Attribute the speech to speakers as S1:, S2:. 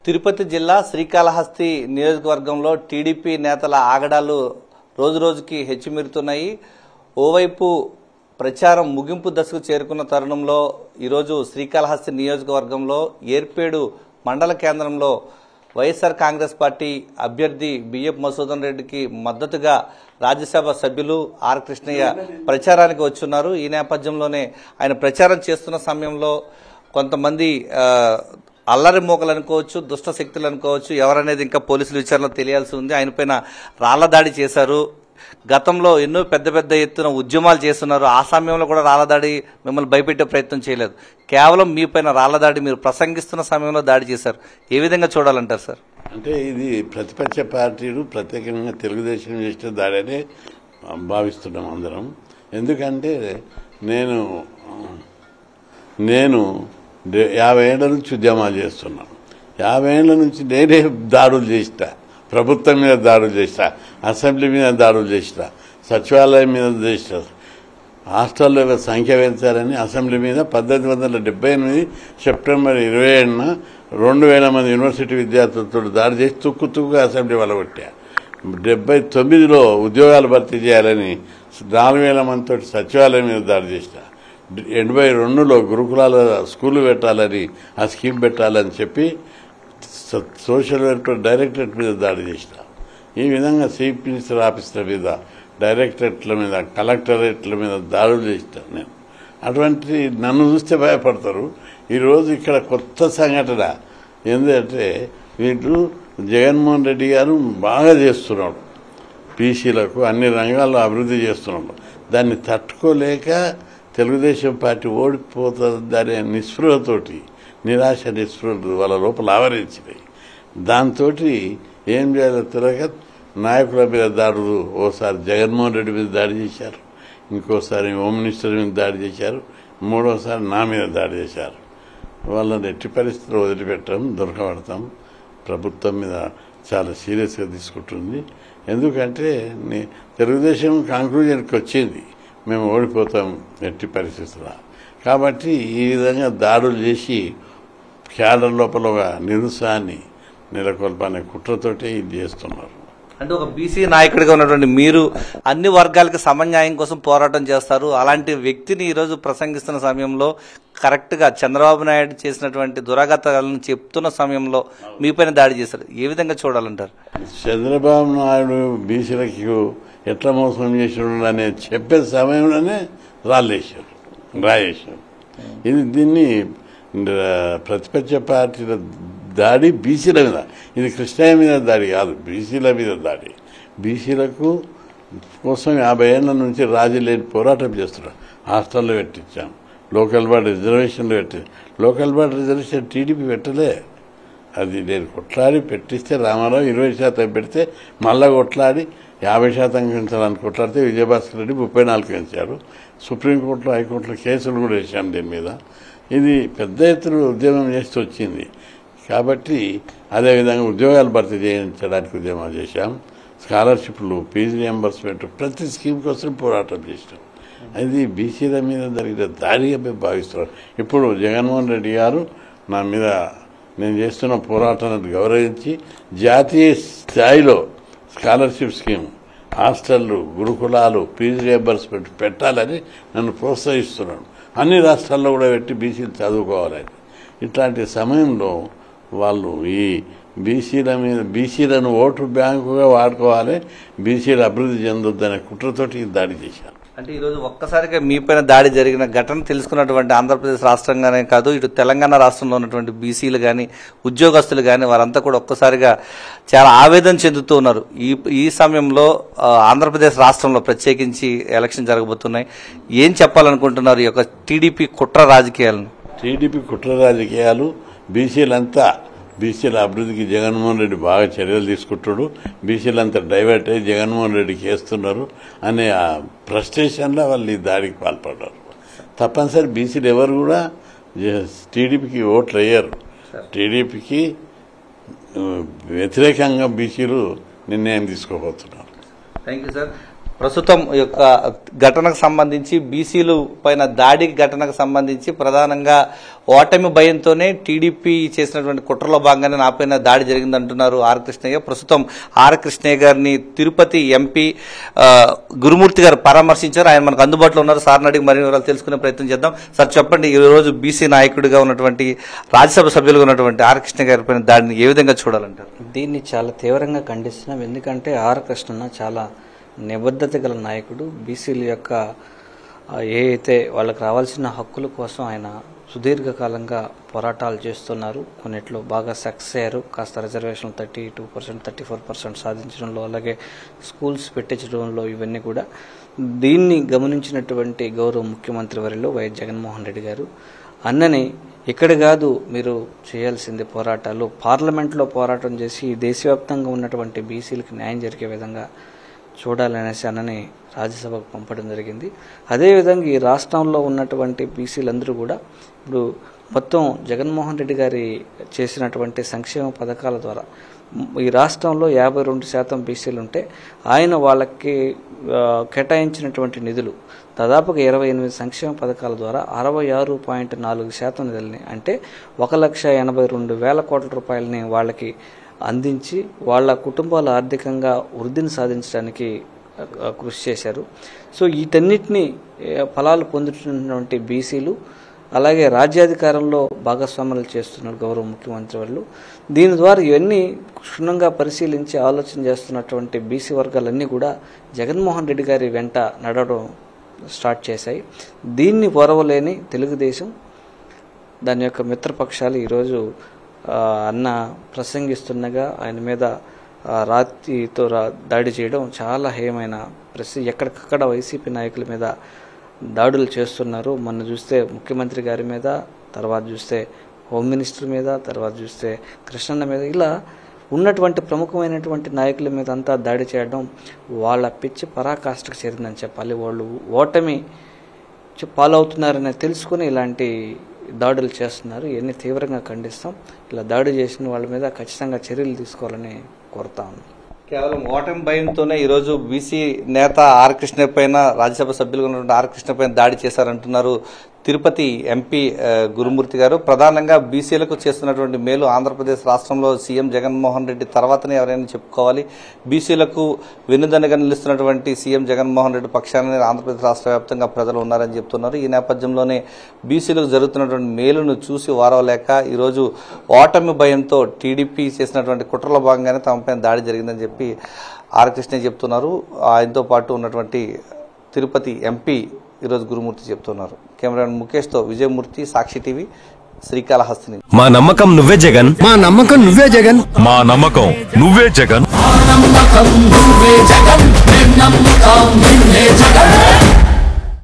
S1: తిరుపతి జిల్లా శ్రీకాళహస్తి నియోజకవర్గంలో టీడీపీ నేతల ఆగడాలు రోజురోజుకి హెచ్చుమీరుతున్నాయి ఓవైపు ప్రచారం ముగింపు దశకు చేరుకున్న తరుణంలో ఈరోజు శ్రీకాళహస్తి నియోజకవర్గంలో ఏర్పేడు మండల కేంద్రంలో వైఎస్ఆర్ కాంగ్రెస్ పార్టీ అభ్యర్థి బిఎఫ్ మసూదన్ రెడ్డికి మద్దతుగా రాజ్యసభ సభ్యులు ఆర్ కృష్ణయ్య ప్రచారానికి వచ్చున్నారు ఈ నేపథ్యంలోనే ఆయన ప్రచారం చేస్తున్న సమయంలో కొంతమంది ఆ, అల్లరి మూకలు అనుకోవచ్చు దుష్ట శక్తులు అనుకోవచ్చు ఎవరనేది ఇంకా పోలీసుల విచారణలో తెలియాల్సి ఉంది ఆయన పైన రాళ్ల దాడి చేశారు గతంలో ఎన్నో పెద్ద పెద్ద ఎత్తున ఉద్యమాలు చేస్తున్నారు ఆ సమయంలో కూడా రాళ్ల దాడి మిమ్మల్ని భయపెట్టే ప్రయత్నం చేయలేదు కేవలం మీ పైన రాళ్ల దాడి మీరు ప్రసంగిస్తున్న సమయంలో దాడి చేశారు ఏ విధంగా చూడాలంటారు సార్
S2: అంటే ఇది ప్రతిపక్ష పార్టీలు ప్రత్యేకంగా తెలుగుదేశం చేసిన దాడనే భావిస్తున్నాం అందరం ఎందుకంటే నేను నేను డే- యాభై ఏళ్ల నుంచి ఉద్యమాలు చేస్తున్నాను యాభై ఏళ్ల నుంచి నేనే దాడులు చేసిన ప్రభుత్వం మీద దాడులు చేసిన అసెంబ్లీ మీద దాడులు చేసిన సచివాలయం మీద చేసిన హాస్టల్లో సంఖ్య పెంచారని అసెంబ్లీ మీద పద్దెనిమిది వందల డెబ్బై ఎనిమిది సెప్టెంబర్ ఇరవై ఏడున రెండు వేల మంది యూనివర్సిటీ విద్యార్థులతో దాడి చేసి తుక్కు తుక్కు అసెంబ్లీ వలగొట్టా డెబ్బై తొమ్మిదిలో ఉద్యోగాలు భర్తీ చేయాలని నాలుగు వేల మందితో సచివాలయం మీద దాడి చేసిన ఎనభై రెండులో గురుకులాల స్కూల్ పెట్టాలని ఆ స్కీమ్ పెట్టాలని చెప్పి స- సోషల్ వెల్ఫేర్ డైరెక్టరేట్ మీద దాడి చేసిన ఈ విధంగా చీఫ్ మినిస్టర్ ఆఫీసుల మీద డైరెక్టరేట్ల మీద కలెక్టరేట్ల మీద దాడులు చేసిన నేను అటువంటి నన్ను చూస్తే భయపడతారు ఈరోజు ఇక్కడ కొత్త సంఘటన ఏంటంటే వీళ్ళు జగన్మోహన్ రెడ్డి గారు బాగా చేస్తున్నాడు బీసీలకు అన్ని రంగాల్లో అభివృద్ధి చేస్తున్నాడు దాన్ని తట్టుకోలేక తెలుగుదేశం పార్టీ ఓడిపోతుందనే నిస్పృహతోటి నిరాశ నిస్పృహలు వాళ్ళ లోపల ఆవరించినాయి దాంతో ఏం చేయాలో తెలియక నాయకుల మీద దాడులు ఓసారి జగన్మోహన్ రెడ్డి మీద దాడి చేశారు ఇంకోసారి హోమ్ మినిస్టర్ మీద దాడి చేశారు మూడోసారి నా మీద దాడి చేశారు వాళ్ళని ఎట్టి పరిస్థితుల్లో వదిలిపెట్టాం దొరకబడతాం ప్రభుత్వం మీద చాలా సీరియస్గా తీసుకుంటుంది ఎందుకంటే నే- తెలుగుదేశం కాంక్లూజన్కి వచ్చింది మేము ఓడిపోతాం ఎట్టి పరిస్థితుల్లో కాబట్టి ఈ విధంగా దాడులు చేసి క్యాడర్ లోపల ఒక నిరుత్సాహాన్ని నెలకొల్పనే కుట్రతోటే ఇది చేస్తున్నారు
S1: అంటే ఒక బీసీ నాయకుడిగా ఉన్నటువంటి మీరు అన్ని వర్గాలకు సమన్యాయం కోసం పోరాటం చేస్తారు అలాంటి వ్యక్తిని ఈరోజు ప్రసంగిస్తున్న సమయంలో కరెక్ట్ గా చంద్రబాబు నాయుడు చేసినటువంటి దురాగతాలను చెప్తున్న సమయంలో మీపైన దాడి చేశారు ఏ విధంగా చూడాలంటారు
S2: చంద్రబాబు నాయుడు బీసీలకు ఎట్లా మోసం చేసినాడు అనేది చెప్పే సమయంలోనే రాళ్ళేశారు రాయేశారు ఇది దీన్ని ఆ, ప్రతిపక్ష పార్టీల దాడి బీసీల మీద ఇది కృష్ణయ్య మీద దాడి కాదు బీసీల మీద దాడి బీసీలకు కోసం యాభై ఏళ్ల నుంచి రాజీ లేని పోరాటం చేస్తున్నారు హాస్టల్లో పెట్టించాం లోకల్ బాడీ రిజర్వేషన్లు పెట్టి లోకల్ బాడీ రిజర్వేషన్ టీడీపీ పెట్టలే అది నేను కొట్లాడి పెట్టిస్తే రామారావు ఇరవై శాతం పెడితే మళ్ళా కొట్లాడి యాభై శాతం పెంచాలని కొట్లాడితే విజయభాస్కర్ రెడ్డి ముప్పై నాలుగు పెంచాడు సుప్రీంకోర్టులో హైకోర్టులో కేసులు కూడా వేశాం దీని మీద ఇది పెద్ద ఎత్తున ఉద్యమం చేస్తూ వచ్చింది కాబట్టి అదేవిధంగా ఉద్యోగాలు భర్తీ చేయించడానికి ఉద్యమం చేశాం స్కాలర్షిప్లు ఫీజు రియంబర్స్మెంట్ ప్రతి స్కీమ్ కోసం పోరాటం చేసినాం అది బీసీల మీద జరిగిన దాడిగా మేము భావిస్తున్నాం ఇప్పుడు జగన్మోహన్ రెడ్డి గారు నా మీద నేను చేస్తున్న పోరాటాన్ని గౌరవించి జాతీయ స్థాయిలో స్కాలర్షిప్ స్కీమ్ హాస్టళ్లు గురుకులాలు ఫీజు రియంబర్స్మెంట్ పెట్టాలని నన్ను ప్రోత్సహిస్తున్నాను అన్ని రాష్ట్రాల్లో కూడా పెట్టి బీసీలు చదువుకోవాలని ఇట్లాంటి సమయంలో వాళ్ళు ఈ బీసీల మీద బీసీలను ఓటు బ్యాంకుగా వాడుకోవాలి బీసీలు అభివృద్ధి చెందొద్దనే కుట్రతోటి ఈ దాడి చేశారు
S1: అంటే ఈరోజు ఒక్కసారిగా మీపైన దాడి జరిగిన ఘటన తెలుసుకున్నటువంటి ఆంధ్రప్రదేశ్ రాష్ట్రంగానే కాదు ఇటు తెలంగాణ రాష్ట్రంలో ఉన్నటువంటి బీసీలు కానీ ఉద్యోగస్తులు కానీ వారంతా కూడా ఒక్కసారిగా చాలా ఆవేదన చెందుతూ ఉన్నారు ఈ ఈ సమయంలో ఆ, ఆంధ్రప్రదేశ్ రాష్ట్రంలో ప్రత్యేకించి ఎలక్షన్ జరగబోతున్నాయి ఏం చెప్పాలనుకుంటున్నారు ఈ యొక్క టీడీపీ కుట్ర రాజకీయాలను
S2: టీడీపీ కుట్ర రాజకీయాలు బీసీలంతా బీసీల అభివృద్ధికి జగన్మోహన్ రెడ్డి బాగా చర్యలు తీసుకుంటాడు బీసీలంతా డైవర్ట్ అయ్యి జగన్మోహన్ రెడ్డికి వేస్తున్నారు అనే ఆ ఫ్రస్ట్రేషన్లో వాళ్ళు ఈ దాడికి పాల్పడ్డారు తప్పనిసరి బీసీలు ఎవరు కూడా జ- టీడీపీకి ఓట్లు వేయరు టీడీపీకి ఆ, వ్యతిరేకంగా బీసీలు నిర్ణయం తీసుకోబోతున్నారు
S1: థ్యాంక్ యూ సార్ ప్రస్తుతం ఈ యొక్క ఘటనకు సంబంధించి బీసీలు పైన దాడి ఘటనకు సంబంధించి ప్రధానంగా ఓటమి భయంతోనే టీడీపీ చేసినటువంటి కుట్రలో భాగంగానే నాపైన దాడి జరిగిందంటున్నారు ఆర్ కృష్ణయ్య ప్రస్తుతం ఆర్ కృష్ణయ్య గారిని తిరుపతి ఎంపీ ఆ, గురుమూర్తి గారు పరామర్శించారు ఆయన మనకు అందుబాటులో ఉన్నారు సార్ని అడిగి మరిన్ని వివరాలు తెలుసుకునే ప్రయత్నం చేద్దాం సార్ చెప్పండి ఈ రోజు బీసీ నాయకుడిగా ఉన్నటువంటి రాజ్యసభ సభ్యులుగా ఉన్నటువంటి ఆర్ కృష్ణ గారి పైన దాడిని ఏ విధంగా చూడాలంటారు
S3: దీన్ని చాలా తీవ్రంగా ఖండిస్తున్నాం ఎందుకంటే ఆర్ కృష్ణన్న చాలా నిబద్ధత గల నాయకుడు బీసీల యొక్క ఆ, ఏ అయితే వాళ్ళకి రావాల్సిన హక్కుల కోసం ఆయన సుదీర్ఘకాలంగా పోరాటాలు చేస్తున్నారు కొన్నిట్లో బాగా సక్సెస్ అయ్యారు కాస్త reservation thirty two percent thirty four percent సాధించడంలో అలాగే స్కూల్స్ పెట్టించడంలో ఇవన్నీ కూడా దీన్ని గమనించినటువంటి గౌరవ ముఖ్యమంత్రి వారిలో వైఎస్ జగన్మోహన్ రెడ్డి గారు అన్నని ఇక్కడ కాదు మీరు చేయాల్సింది పోరాటాలు పార్లమెంట్లో పోరాటం చేసి ఈ దేశవ్యాప్తంగా ఉన్నటువంటి బీసీలకు న్యాయం జరిగే విధంగా చూడాలనేసి అన్నని రాజ్యసభకు పంపడం జరిగింది అదేవిధంగా ఈ రాష్ట్రంలో ఉన్నటువంటి బీసీలందరూ కూడా ఇప్పుడు మొత్తం జగన్మోహన్ రెడ్డి గారి చేసినటువంటి సంక్షేమ పథకాల ద్వారా మ్, ఈ రాష్ట్రంలో యాభై రెండు శాతం బీసీలు ఉంటే ఆయన వాళ్ళకి ఆ, కేటాయించినటువంటి నిధులు దాదాపుగా ఇరవై ఎనిమిది సంక్షేమ పథకాల ద్వారా అరవై ఆరు పాయింట్ నాలుగు శాతం నిధులని అంటే ఒక లక్ష ఎనభై రెండు వేల కోట్ల రూపాయలని వాళ్ళకి అందించి వాళ్ళ కుటుంబాలు ఆర్థికంగా వృద్ధిని సాధించడానికి ఆ, కృషి చేశారు సో వీటన్నిటిని ఏ, ఫలాలు పొందుతున్నటువంటి బీసీలు అలాగే రాజ్యాధికారంలో భాగస్వాములు చేస్తున్నారు గౌరవ ముఖ్యమంత్రి వాళ్ళు దీని ద్వారా ఇవన్నీ క్షుణ్ణంగా పరిశీలించి ఆలోచన చేస్తున్నటువంటి బీసీ వర్గాలన్నీ కూడా జగన్మోహన్ రెడ్డి గారి వెంట నడవడం స్టార్ట్ చేశాయి దీన్ని పొరవలేని తెలుగుదేశం దాని యొక్క మిత్రపక్షాలు ఈరోజు ఆ, అన్న ప్రసంగిస్తుండగా ఆయన మీద ఆ, రాతితో రా- దాడి చేయడం చాలా హేయమైన పరిస్థితి ఎక్కడికక్కడ వైసీపీ నాయకుల మీద దాడులు చేస్తున్నారు మొన్న చూస్తే ముఖ్యమంత్రి గారి మీద తర్వాత చూస్తే హోమ్ మినిస్టర్ మీద తర్వాత చూస్తే కృష్ణన్న మీద ఇలా ఉన్నటువంటి ప్రముఖమైనటువంటి నాయకుల మీద అంతా దాడి చేయడం వాళ్ళ పిచ్చి పరాకాష్ఠకు చేరిందని చెప్పాలి వాళ్ళు ఓటమి చి- పాలవుతున్నారని తెలుసుకుని ఇలాంటి దాడులు చేస్తున్నారు ఇవన్నీ తీవ్రంగా ఖండిస్తాం ఇలా దాడి చేసిన వాళ్ళ మీద ఖచ్చితంగా చర్యలు తీసుకోవాలని కోరుతా ఉన్నాం
S1: కేవలం ఓటమి భయంతోనే ఈరోజు బీసీ నేత ఆర్ కృష్ణ పైన రాజ్యసభ సభ్యులుగా ఉన్నటువంటి ఆర్ కృష్ణ పైన దాడి చేశారంటున్నారు తిరుపతి ఎంపీ ఆ, గురుమూర్తి గారు ప్రధానంగా బీసీలకు చేస్తున్నటువంటి మేలు ఆంధ్రప్రదేశ్ రాష్ట్రంలో సీఎం జగన్మోహన్ రెడ్డి తర్వాతనే ఎవరైనా చెప్పుకోవాలి బీసీలకు వెన్నుదన్నుగా నిలుస్తున్నటువంటి సీఎం జగన్మోహన్ రెడ్డి పక్షాన ఆంధ్రప్రదేశ్ రాష్ట్ర వ్యాప్తంగా ప్రజలు ఉన్నారని చెప్తున్నారు ఈ నేపథ్యంలోనే బీసీలకు జరుగుతున్నటువంటి మేలును చూసి వారవలేక ఈరోజు ఓటమి భయంతో టీడీపీ చేసినటువంటి కుట్రలో భాగంగానే తమపైన దాడి జరిగిందని చెప్పి ఆర్ కృష్ణ చెప్తున్నారు ఆయనతో పాటు ఉన్నటువంటి తిరుపతి ఎంపీ ఈరోజు గురుమూర్తి చెప్తున్నారు కెమెరామెన్ ముఖేష్తో విజయమూర్తి సాక్షి టీవీ శ్రీకాళహస్తిని
S4: మా నమ్మకం నువ్వే జగన్
S5: మా నమ్మకం నువ్వే జగన్
S4: మా నమ్మకం నువ్వే జగన్
S6: నమ్మకం నువ్వే జగన్ మేం నమ్ముతాం నిన్నే జగన్